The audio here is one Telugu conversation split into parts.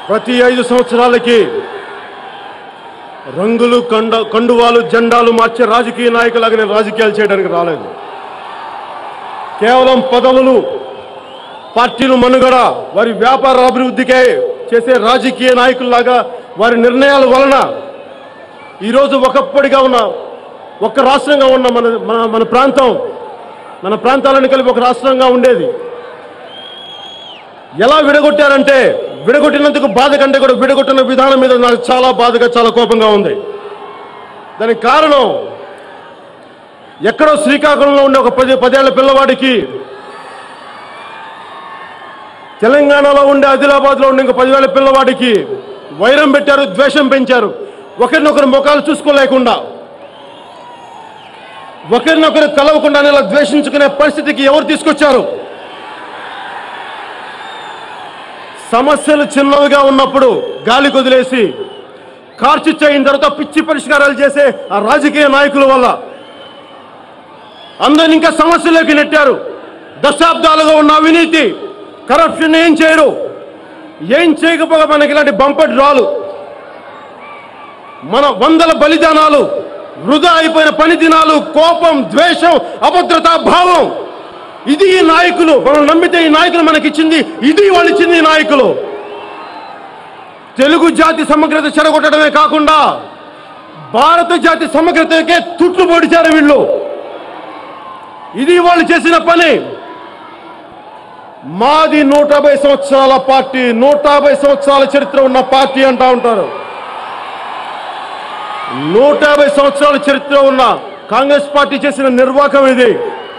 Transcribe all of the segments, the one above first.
ప్రతి ఐదు సంవత్సరాలకి రంగులు కండ కండువాలు జెండాలు మార్చే రాజకీయ నాయకులాగా నేను రాజకీయాలు చేయడానికి రాలేదు కేవలం పదవులు పార్టీలు మనుగడ వారి వ్యాపార అభివృద్ధికే చేసే రాజకీయ నాయకుల్లాగా వారి నిర్ణయాల వలన ఈరోజు ఒకప్పటిగా ఉన్న ఒక్క రాష్ట్రంగా ఉన్న మన మన మన ప్రాంతం మన ప్రాంతాలను కలిపి ఒక రాష్ట్రంగా ఉండేది ఎలా విడగొట్టారంటే విడగొట్టినందుకు బాధ కంటే కూడా విడగొట్టిన విధానం మీద నాకు చాలా బాధగా చాలా కోపంగా ఉంది దానికి కారణం ఎక్కడో శ్రీకాకుళంలో ఉండే ఒక పది పదేళ్ల పిల్లవాడికి తెలంగాణలో ఉండే ఆదిలాబాద్లో ఉండే ఇంకో పదివేల పిల్లవాడికి వైరం పెట్టారు ద్వేషం పెంచారు ఒకరినొకరు ముఖాలు చూసుకోలేకుండా ఒకరినొకరు కలవకుండా ఇలా ద్వేషించుకునే పరిస్థితికి ఎవరు తీసుకొచ్చారు సమస్యలు చిన్నవిగా ఉన్నప్పుడు గాలి కొదిలేసి కార్చిచ్చు అయిన తర్వాత పిచ్చి పరిష్కారాలు చేసే ఆ రాజకీయ నాయకుల వల్ల అందరిని ఇంకా సమస్యలోకి నెట్టారు దశాబ్దాలుగా ఉన్న అవినీతి కరప్షన్ ఏం చేయరు ఏం చేయకపోగా మనకి ఇలాంటి బంపటి రాలు మన వందల బలిదానాలు వృధా అయిపోయిన పని దినాలు కోపం ద్వేషం అభద్రతా భావం ఇది ఈ నాయకులు మనం నమ్మితే ఈ నాయకులు మనకిచ్చింది ఇది వాళ్ళు ఇచ్చింది ఈ నాయకులు తెలుగు జాతి సమగ్రత చెడగొట్టడమే కాకుండా భారత జాతి సమగ్రతకే తుట్లు పొడిచారు వీళ్ళు ఇది వాళ్ళు చేసిన పని మాది నూట యాభై సంవత్సరాల పార్టీ నూట యాభై సంవత్సరాల చరిత్ర ఉన్న పార్టీ అంటా ఉంటారు నూట యాభై సంవత్సరాల చరిత్ర ఉన్న కాంగ్రెస్ పార్టీ చేసిన నిర్వాహకం ఇది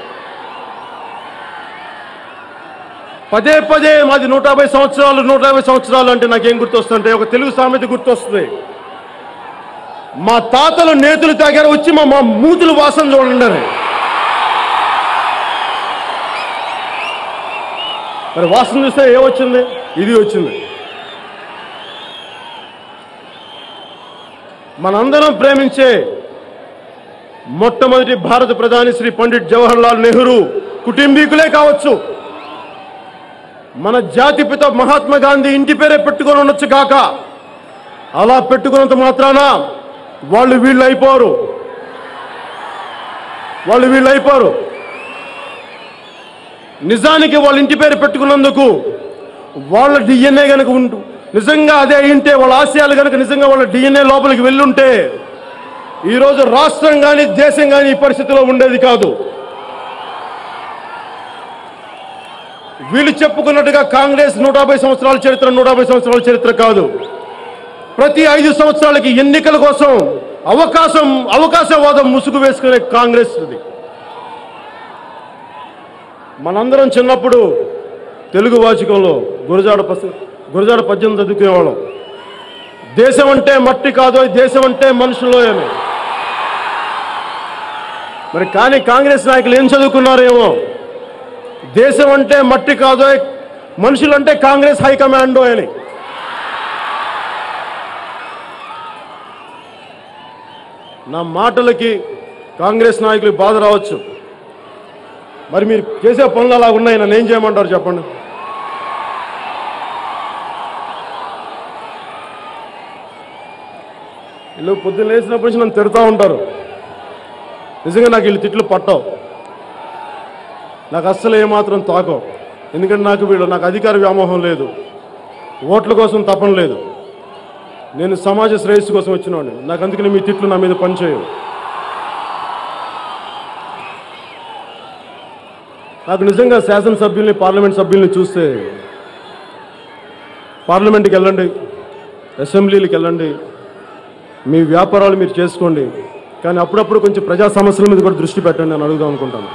పదే పదే మాది నూట యాభై సంవత్సరాలు నూట యాభై సంవత్సరాలు అంటే నాకేం గుర్తొస్తుంటే ఒక తెలుగు సామెత గుర్తొస్తుంది మా తాతలు నేతులు తాగారు వచ్చి మా మా మూతులు వాసన చూడండి అని. మరి వాసన చూస్తే ఏమొచ్చింది ఇది వచ్చింది మనందరం ప్రేమించే మొట్టమొదటి భారత ప్రధాని శ్రీ పండిట్ జవహర్ లాల్ నెహ్రూ కుటుంబీకులే కావచ్చు మన జాతిపిత మహాత్మా గాంధీ ఇంటి పేరే పెట్టుకొని ఉండొచ్చు కాక అలా పెట్టుకున్నంత మాత్రాన వాళ్ళు వీళ్ళు అయిపోరు వాళ్ళు వీళ్ళు అయిపోరు నిజానికి వాళ్ళ ఇంటి పేరు పెట్టుకున్నందుకు వాళ్ళ డిఎన్ఏ కనుక ఉంటూ నిజంగా అదే అయింటే వాళ్ళ ఆశయాలు కనుక నిజంగా వాళ్ళ డిఎన్ఏ లోపలికి వెళ్ళుంటే ఈరోజు రాష్ట్రం కానీ దేశం కానీ ఈ పరిస్థితిలో ఉండేది కాదు వీళ్ళు చెప్పుకున్నట్టుగా కాంగ్రెస్ నూట యాభై సంవత్సరాల చరిత్ర నూట యాభై సంవత్సరాల చరిత్ర కాదు ప్రతి ఐదు సంవత్సరాలకి ఎన్నికల కోసం అవకాశం అవకాశవాదం ముసుగు వేసుకునే కాంగ్రెస్ ఇది మనందరం చిన్నప్పుడు తెలుగు వాచకంలో గురజాడ పస గురజాడ పద్యం చదువుకునేవాళ్ళం దేశం అంటే మట్టి కాదు దేశం అంటే మనుషులు అని మరి కానీ కాంగ్రెస్ నాయకులు ఏం చదువుకున్నారేమో దేశం అంటే మట్టి కాదు మనుషులంటే కాంగ్రెస్ హైకమాండో అని నా మాటలకి కాంగ్రెస్ నాయకులకు బాధ రావచ్చు మరి మీరు చేసే పనులు అలా ఉన్నాయి నన్ను ఏం చేయమంటారు చెప్పండి వీళ్ళు పొద్దున్న లేచినప్పటి నుంచి నన్ను తిడతా ఉంటారు నిజంగా నాకు వీళ్ళు తిట్లు పట్టవు నాకు అస్సలు ఏమాత్రం తాకవు ఎందుకంటే నాకు వీళ్ళు నాకు అధికార వ్యామోహం లేదు ఓట్ల కోసం తపన లేదు నేను సమాజ శ్రేయస్సు కోసం వచ్చినవాడిని నాకు అందుకని మీ తిట్లు నా మీద పనిచేయవు నాకు నిజంగా శాసనసభ్యుల్ని పార్లమెంట్ సభ్యుల్ని చూస్తే పార్లమెంట్కి వెళ్ళండి అసెంబ్లీలకు వెళ్ళండి మీ వ్యాపారాలు మీరు చేసుకోండి కానీ అప్పుడప్పుడు కొంచెం ప్రజా సమస్యల మీద కూడా దృష్టి పెట్టండి అని అడుగుదాం అనుకుంటాను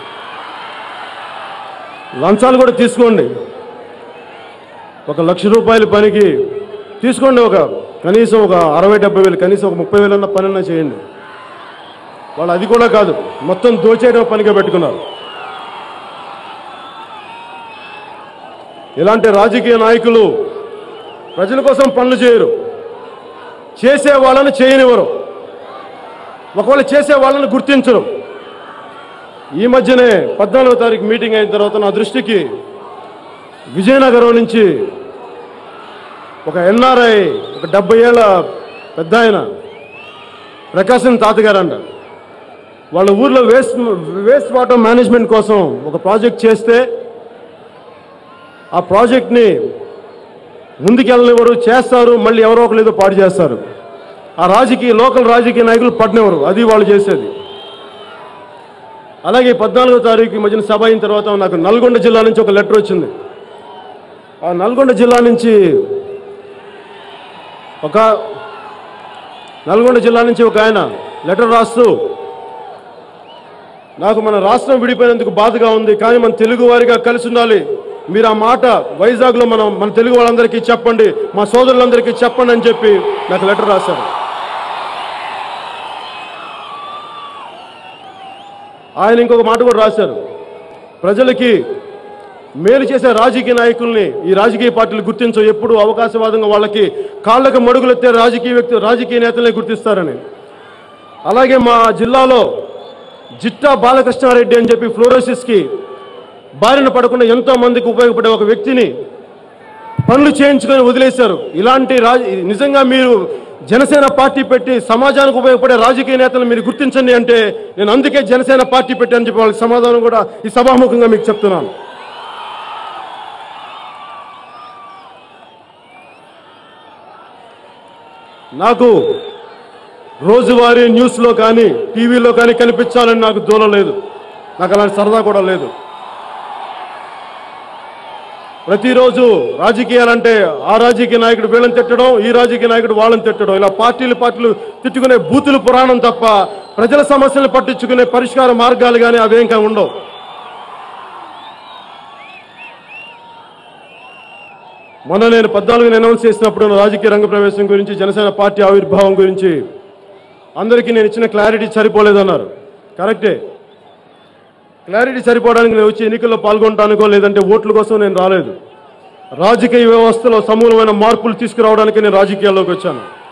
లంచాలు కూడా తీసుకోండి ఒక లక్ష రూపాయల పనికి తీసుకోండి ఒక కనీసం ఒక అరవై డెబ్బై వేలు కనీసం ఒక ముప్పై వేలన్న పనన్నా చేయండి వాళ్ళు అది కూడా కాదు మొత్తం దోచేయడం పనిగా పెట్టుకున్నారు ఇలాంటి రాజకీయ నాయకులు ప్రజల కోసం పనులు చేయరు చేసే వాళ్ళని చేయనివ్వరు ఒకవేళ చేసే వాళ్ళని గుర్తించరు ఈ మధ్యనే పద్నాలుగో తారీఖు మీటింగ్ అయిన తర్వాత నా దృష్టికి విజయనగరం నుంచి ఒక ఎన్ఆర్ఐ ఒక డెబ్బై ఏళ్ళ పెద్ద ఆయన ప్రకాశం తాతగారు అంట వాళ్ళ ఊర్లో వేస్ట్ వేస్ట్ వాటర్ మేనేజ్మెంట్ కోసం ఒక ప్రాజెక్ట్ చేస్తే ఆ ప్రాజెక్ట్ని ముందుకెళ్ళనివ్వరు చేస్తారు మళ్ళీ ఎవరో ఒకరు ఏదో పాడు చేస్తారు ఆ రాజకీయ లోకల్ రాజకీయ నాయకులు పడినెవరు అది వాళ్ళు చేసేది అలాగే పద్నాలుగో తారీఖు ఈ మధ్యన సభ అయిన తర్వాత నాకు నల్గొండ జిల్లా నుంచి ఒక లెటర్ వచ్చింది ఆ నల్గొండ జిల్లా నుంచి ఒక నల్గొండ జిల్లా నుంచి ఒక ఆయన లెటర్ రాస్తూ నాకు మన రాష్ట్రం విడిపోయినందుకు బాధగా ఉంది కానీ మన తెలుగు వారిగా కలిసి ఉండాలి మీరు ఆ మాట వైజాగ్లో మనం మన తెలుగు వాళ్ళందరికీ చెప్పండి మా సోదరులందరికీ చెప్పండి అని చెప్పి నాకు లెటర్ రాశారు ఆయన ఇంకొక మాట కూడా రాశారు ప్రజలకి మేలు చేసే రాజకీయ నాయకుల్ని ఈ రాజకీయ పార్టీలు గుర్తించవు ఎప్పుడు అవకాశవాదంగా వాళ్ళకి కాళ్ళకు మడుగులెత్తే రాజకీయ వ్యక్తి రాజకీయ నేతలే గుర్తిస్తారని అలాగే మా జిల్లాలో జిట్టా బాలకృష్ణారెడ్డి అని చెప్పి ఫ్లోరోసిస్కి బారిన పడకుండా ఎంతో మందికి ఉపయోగపడే ఒక వ్యక్తిని పనులు చేయించుకొని వదిలేశారు ఇలాంటి రాజ నిజంగా మీరు జనసేన పార్టీ పెట్టి సమాజానికి ఉపయోగపడే రాజకీయ నేతలు మీరు గుర్తించండి అంటే నేను అందుకే జనసేన పార్టీ పెట్టానని చెప్పి వాళ్ళకి సమాధానం కూడా ఈ సభాముఖంగా మీకు చెప్తున్నాను నాకు రోజువారీ న్యూస్లో కానీ టీవీలో కానీ కనిపించాలని నాకు దూరం లేదు నాకు అలాంటి సరదా కూడా లేదు ప్రతిరోజు రాజకీయాలంటే ఆ రాజకీయ నాయకుడు వీళ్ళని తిట్టడం ఈ రాజకీయ నాయకుడు వాళ్ళని తిట్టడం ఇలా పార్టీలు పార్టీలు తిట్టుకునే బూతులు పురాణం తప్ప ప్రజల సమస్యలు పట్టించుకునే పరిష్కార మార్గాలు కానీ అవేం కా ఉండవు మొన్న నేను పద్నాలుగు అనౌన్స్ చేసినప్పుడు నా రాజకీయ రంగ ప్రవేశం గురించి జనసేన పార్టీ ఆవిర్భావం గురించి అందరికీ నేను ఇచ్చిన క్లారిటీ సరిపోలేదన్నారు కరెక్టే క్లారిటీ సరిపోవడానికి నేను వచ్చి ఎన్నికల్లో పాల్గొనడానికో లేదంటే ఓట్ల కోసం నేను రాలేదు రాజకీయ వ్యవస్థలో సమూలమైన మార్పులు తీసుకురావడానికి నేను రాజకీయాల్లోకి వచ్చాను